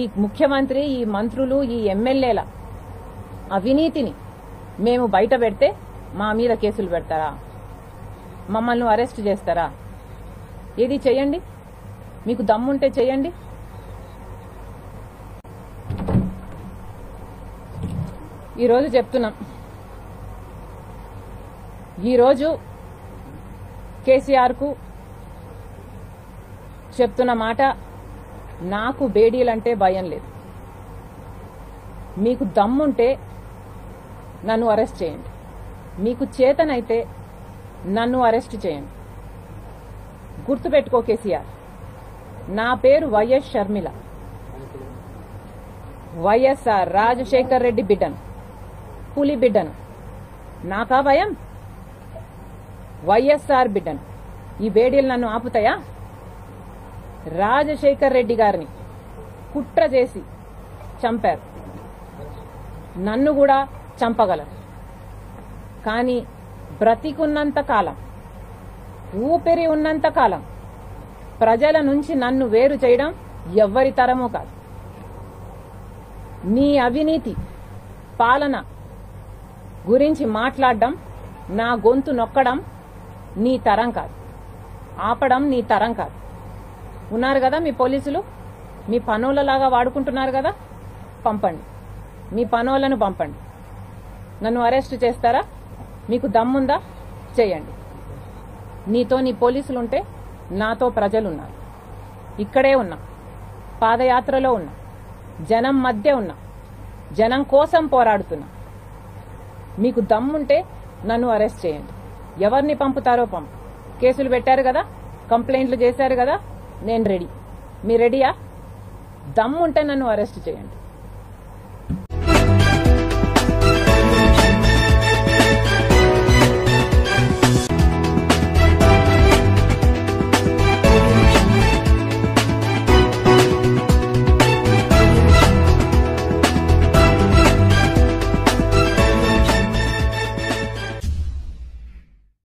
ముఖ్యమంత్రి ఈ మంత్రులు ఈ ఎమ్మెల్యేల అవినీతిని మేము బయట పెడితే మా మీద కేసులు పెడతారా మమ్మల్ని అరెస్ట్ చేస్తారా ఏది చేయండి మీకు దమ్ముంటే చేయండి ఈరోజు చెప్తున్నాం ఈరోజు కేసీఆర్కు చెప్తున్న మాట నాకు బేడీలంటే భయం లేదు మీకు దమ్ముంటే నన్ను అరెస్ట్ చేయండి మీకు చేతనైతే నన్ను అరెస్ట్ చేయండి గుర్తుపెట్టుకో కేసీఆర్ నా పేరు వైఎస్ షర్మిల వైఎస్ఆర్ రాజశేఖర్ రెడ్డి బిడ్డను పులి బిడ్డను నాకా భయం వైఎస్ఆర్ బిడ్డను ఈ వేడిలు నన్ను ఆపుతాయా రాజశేఖర్ రెడ్డి గారిని కుట్ర చేసి చంపారు నన్ను కూడా చంపగలరు కానీ బ్రతికున్నంత కాలం ఊపిరి ఉన్నంత కాలం ప్రజల నుంచి నన్ను వేరు చేయడం ఎవ్వరి తరమూ కాదు నీ అవినీతి పాలన గురించి మాట్లాడడం నా గొంతు నొక్కడం నీ తరం కాదు ఆపడం నీ తరం కాదు ఉన్నారు కదా మీ పోలీసులు మీ పనోళ్ళలాగా వాడుకుంటున్నారు కదా పంపండి మీ పనోళ్లను పంపండి నన్ను అరెస్ట్ చేస్తారా మీకు దమ్ముందా చేయండి నీతో నీ పోలీసులు ఉంటే నాతో ప్రజలున్నారు ఇక్కడే ఉన్నా పాదయాత్రలో ఉన్నా జనం మధ్య ఉన్నా జనం కోసం పోరాడుతున్నా మీకు దమ్ముంటే నన్ను అరెస్ట్ చేయండి ఎవరిని పంపుతారో పంపు కేసులు పెట్టారు కదా కంప్లైంట్లు చేశారు కదా నేను రెడీ మీ రెడీయా దమ్ముంటే నన్ను అరెస్ట్ చేయండి